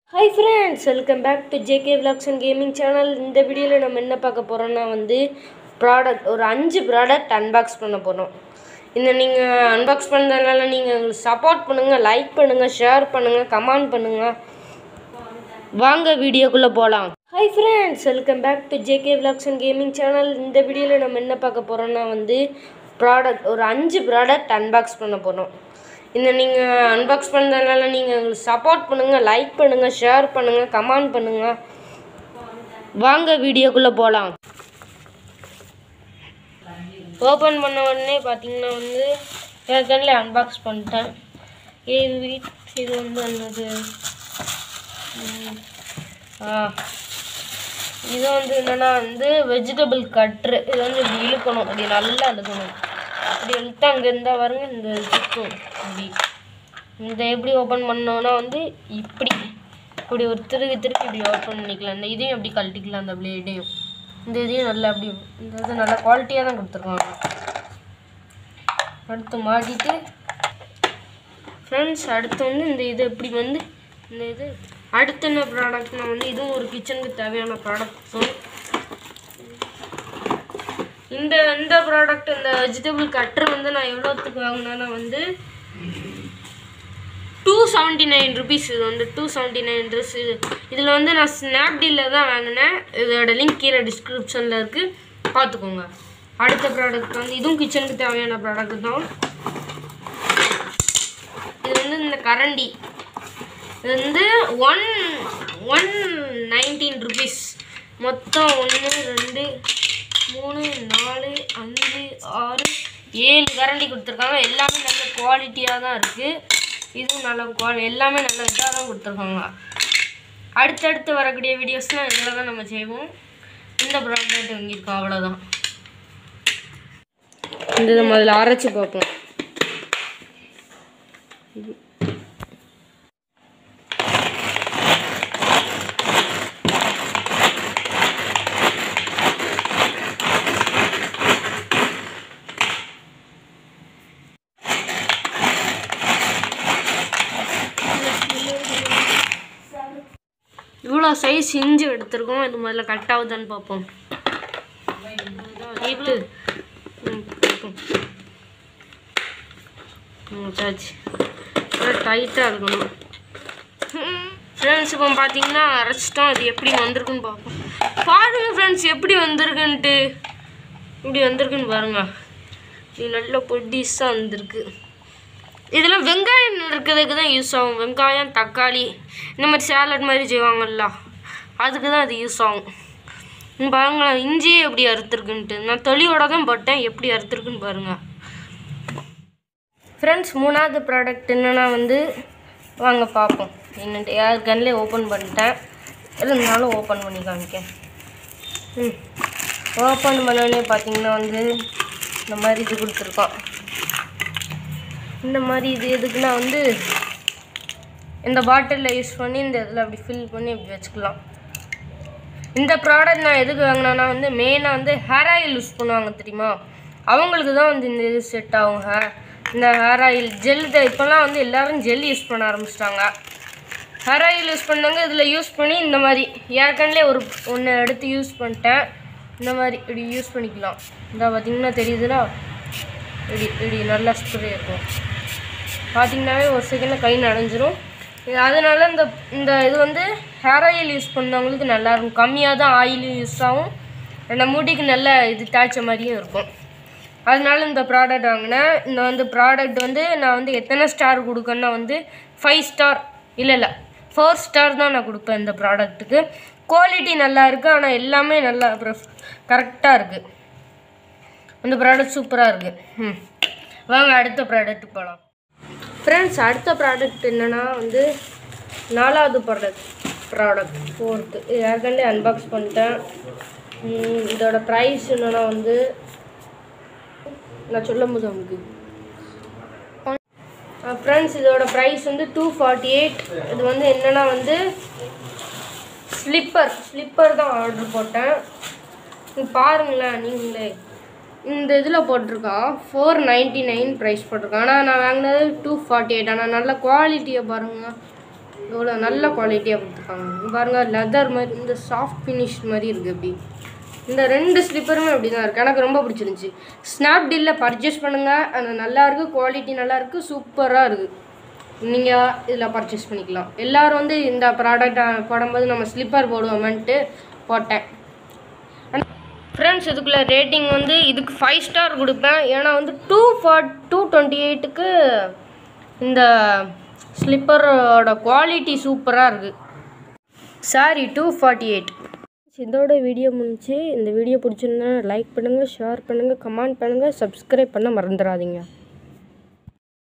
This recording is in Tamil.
Hi friends welcome back to JK vlogs and gaming channel இந்த வீடியோவில் நம்ம என்ன பார்க்க போகிறோம்னா வந்து ப்ராடக்ட் ஒரு அஞ்சு ப்ராடக்ட் அன்பாக்ஸ் பண்ண போகிறோம் இந்த நீங்கள் அன்பாக்ஸ் பண்ணுறதுனால நீங்கள் எங்களுக்கு சப்போர்ட் பண்ணுங்கள் லைக் பண்ணுங்கள் ஷேர் பண்ணுங்கள் கமெண்ட் பண்ணுங்கள் வாங்க வீடியோக்குள்ளே போகலாம் hi friends welcome back to JK vlogs and gaming channel இந்த வீடியோவில் நம்ம என்ன பார்க்க போகிறோம்னா வந்து ப்ராடக்ட் ஒரு அஞ்சு ப்ராடக்ட் அன்பாக்ஸ் பண்ண போகிறோம் இந்த நீங்கள் அன்பாக்ஸ் பண்ணுறதுனால நீங்கள் எங்களுக்கு சப்போர்ட் பண்ணுங்கள் லைக் பண்ணுங்கள் ஷேர் பண்ணுங்கள் கமெண்ட் பண்ணுங்கள் வாங்க வீடியோக்குள்ளே போகலாம் ஓப்பன் பண்ண உடனே பார்த்தீங்கன்னா வந்து ஏற்கனவே அன்பாக்ஸ் பண்ணிட்டேன் இது வீட் இது வந்து என்னது ம், ஆ இது வந்து என்னன்னா வந்து வெஜிடபிள் கட்ரு இது வந்து இப்படி இழுக்கணும் அப்படி நல்லா இழுக்கணும் அப்படி இழுத்தா அங்கே இருந்தால் பாருங்க இந்த சுற்றும் இப்படி இந்த எப்படி ஓப்பன் பண்ணோன்னா வந்து இப்படி இப்படி ஒரு திருப்பி திருப்பி இப்படி ஓப்பன் பண்ணிக்கலாம் இந்த இதையும் அப்படி கழட்டிக்கலாம் அந்த பிளேடையும் இந்த இதையும் நல்லா அப்படி இந்த இது நல்லா குவாலிட்டியாக தான் கொடுத்துருக்காங்க அடுத்து மாட்டிட்டு ஃப்ரெண்ட்ஸ் அடுத்து வந்து இந்த இது எப்படி வந்து இந்த இது அடுத்து என்ன ப்ராடக்ட்னா வந்து இதுவும் ஒரு கிச்சனுக்கு தேவையான ப்ராடக்ட் தான் இந்த இந்த ப்ராடக்ட் இந்த வெஜிடபிள் கட்டர் வந்து நான் எவ்வளோத்துக்கு வாங்கினேன்னா வந்து டூ செவன்ட்டி நைன் ருபீஸ் இது வந்து டூ செவன்ட்டி நைன் ட்ரெஸ் இது இதில் வந்து நான் ஸ்னாப்டீலில் தான் வாங்கினேன் இதோட லிங்க் கீழே டிஸ்கிரிப்ஷனில் இருக்குது பார்த்துக்கோங்க அடுத்த ப்ராடக்ட் வந்து இதுவும் கிச்சனுக்கு தேவையான ப்ராடக்ட் தான் இது வந்து இந்த கரண்டி இது வந்து ஒன் ஒன் நைன்டீன் ருபீஸ் மொத்தம் ஒன்று ரெண்டு மூணு நாலு அஞ்சு ஆறு ஏழு கரண்டி கொடுத்துருக்காங்க எல்லாமே நல்ல குவாலிட்டியாக தான் இருக்குது இதுவும் நல்ல குவாலி எல்லாமே நல்ல இதாக தான் கொடுத்துருக்காங்க அடுத்தடுத்து வரக்கூடிய வீடியோஸ்லாம் இதில் தான் நம்ம செய்வோம் இந்த ப்ராடக்ட் வாங்கியிருக்கோம் அவ்வளோதான் இந்த நம்ம அதில் அரைச்சி பார்ப்போம் இவ்வளோ சைஸ் இஞ்சி எடுத்திருக்கோம் இது முதல்ல கட் ஆகுதான்னு பார்ப்போம் நீட்டு ம், பார்ப்போம். ம், சாச்சு டைட்டாக இருக்கணும் ஃப்ரெண்ட்ஸ் இப்போ பார்த்தீங்கன்னா அரைச்சிட்டோம் அது எப்படி வந்திருக்குன்னு பார்ப்போம் பாருங்க ஃப்ரெண்ட்ஸ் எப்படி வந்திருக்குன்ட்டு இப்படி வந்திருக்குன்னு பாருங்க இது நல்ல பொடிஸாக வந்திருக்கு இதில் வெங்காயம் இருக்கிறதுக்கு தான் யூஸ் ஆகும் வெங்காயம் தக்காளி இந்த மாதிரி சேலட் மாதிரி செய்வாங்கல்ல அதுக்கு தான் அது யூஸ் ஆகும் இங்க பாருங்களேன் இஞ்சியே எப்படி அறுத்துருக்குன்ட்டு நான் தொலியோட தான் போட்டேன் எப்படி அறுத்துருக்குன்னு பாருங்கள் ஃப்ரெண்ட்ஸ் மூணாவது ப்ராடக்ட் என்னென்னா வந்து வாங்க பார்ப்போம் என்னட்டு யார் கண்ணிலே ஓப்பன் பண்ணிட்டேன் இருந்தாலும் ஓப்பன் பண்ணி காமிக்கேன் ம் ஓப்பன் பண்ணோடனே பார்த்தீங்கன்னா வந்து இந்த மாதிரி இது கொடுத்துருக்கோம் இந்த மாதிரி இது எதுக்குன்னா வந்து இந்த பாட்டிலில் யூஸ் பண்ணி இந்த இதில் அப்படி ஃபில் பண்ணி இப்படி வச்சுக்கலாம் இந்த ப்ராடக்ட் நான் எதுக்கு வாங்கினேன்னா வந்து மெயினாக வந்து ஹேர் ஆயில் யூஸ் பண்ணுவாங்க தெரியுமா அவங்களுக்கு தான் வந்து இந்த இது செட் ஆகும் ஹேர் இந்த ஹேர் ஆயில் ஜெல் இப்போல்லாம் வந்து எல்லாரும் ஜெல் யூஸ் பண்ண ஆரம்பிச்சிட்டாங்க ஹேர் ஆயில் யூஸ் பண்ணவங்க இதில் யூஸ் பண்ணி இந்த மாதிரி ஏற்கனவே ஒரு ஒன்று எடுத்து யூஸ் பண்ணிட்டேன் இந்த மாதிரி இப்படி யூஸ் பண்ணிக்கலாம் இந்த பார்த்தீங்கன்னா தெரியுதுல இப்படி இப்படி நல்லா ஸ்ப்ரே இருக்கும் பார்த்தீங்கன்னாவே ஒரு செகண்டில் கை நனைஞ்சிரும் இது அதனால இந்த இந்த இது வந்து ஹேர் ஆயில் யூஸ் பண்ணவங்களுக்கு நல்லா இருக்கும் கம்மியாக தான் ஆயில் யூஸ் ஆகும் நம்ம முடிக்கு நல்ல இது தாய்ச்ச மாதிரியும் இருக்கும் அதனால இந்த ப்ராடக்ட் வாங்கினேன் இந்த வந்து ப்ராடக்ட் வந்து நான் வந்து எத்தனை ஸ்டார் கொடுக்கணும்னா வந்து ஃபைவ் ஸ்டார் இல்லை இல்லை ஃபோர் ஸ்டார் தான் நான் கொடுப்பேன் இந்த ப்ராடக்ட்டுக்கு குவாலிட்டி நல்லா இருக்குது ஆனால் எல்லாமே நல்லா கரெக்டாக இருக்குது அந்த ப்ராடக்ட் சூப்பராக இருக்குது ம் வாங்க அடுத்த ப்ராடக்ட் போகலாம் ஃப்ரெண்ட்ஸ் அடுத்த ப்ராடக்ட் என்னென்னா வந்து நாலாவது ப்ராடக்ட் ப்ராடக்ட் ஃபோர்த்து ஏற்கனவே அன்பாக்ஸ் பண்ணிட்டேன் ம், இதோட ப்ரைஸ் என்னென்னா வந்து நான் சொல்லும் போது உங்களுக்கு ஃப்ரெண்ட்ஸ் இதோட ப்ரைஸ் வந்து டூ ஃபார்ட்டி எயிட் இது வந்து என்னென்னா வந்து ஸ்லிப்பர் ஸ்லிப்பர் தான் ஆர்டர் போட்டேன் இங்க பாருங்களேன் நீங்களே இந்த இதில் போட்டிருக்கான் ஃபோர் நைன்ட்டி நைன் ப்ரைஸ் போட்டிருக்கான் ஆனால் நான் வாங்கினது டூ ஃபார்ட்டி எயிட் ஆனால் நல்ல குவாலிட்டியை பாருங்க எவ்வளோ நல்ல குவாலிட்டியாக கொடுத்துருக்காங்க இங்க பாருங்க லெதர் மாதிரி இந்த சாஃப்ட் ஃபினிஷ் மாதிரி இருக்குது இப்படி இந்த ரெண்டு ஸ்லிப்பருமே அப்படி தான் இருக்குது எனக்கு ரொம்ப பிடிச்சிருந்துச்சி ஸ்னாப்டீலில் பர்ச்சேஸ் பண்ணுங்கள் அது நல்லா இருக்குது குவாலிட்டி நல்லா இருக்குது சூப்பராக இருக்குது நீங்கள் இதில் பர்ச்சேஸ் பண்ணிக்கலாம் எல்லோரும் வந்து இந்த ப்ராடக்ட் போடும்போது நம்ம ஸ்லிப்பர் போடுவோமன்ட்டு போட்டேன் ஃப்ரெண்ட்ஸ் இதுக்குள்ள ரேட்டிங் வந்து இதுக்கு ஃபைவ் ஸ்டார் கொடுப்பேன் ஏன்னா வந்து டூ ஃபார் டூ டுவெண்ட்டி எயிட்டுக்கு இந்த ஸ்லிப்பரோட குவாலிட்டி சூப்பராக இருக்குது சாரி டூ ஃபார்ட்டி எயிட் இதோட வீடியோ முடிஞ்சு இந்த வீடியோ பிடிச்சிருந்தா லைக் பண்ணுங்கள் ஷேர் பண்ணுங்கள் கமெண்ட் பண்ணுங்கள் சப்ஸ்கிரைப் பண்ண மறந்துடாதீங்க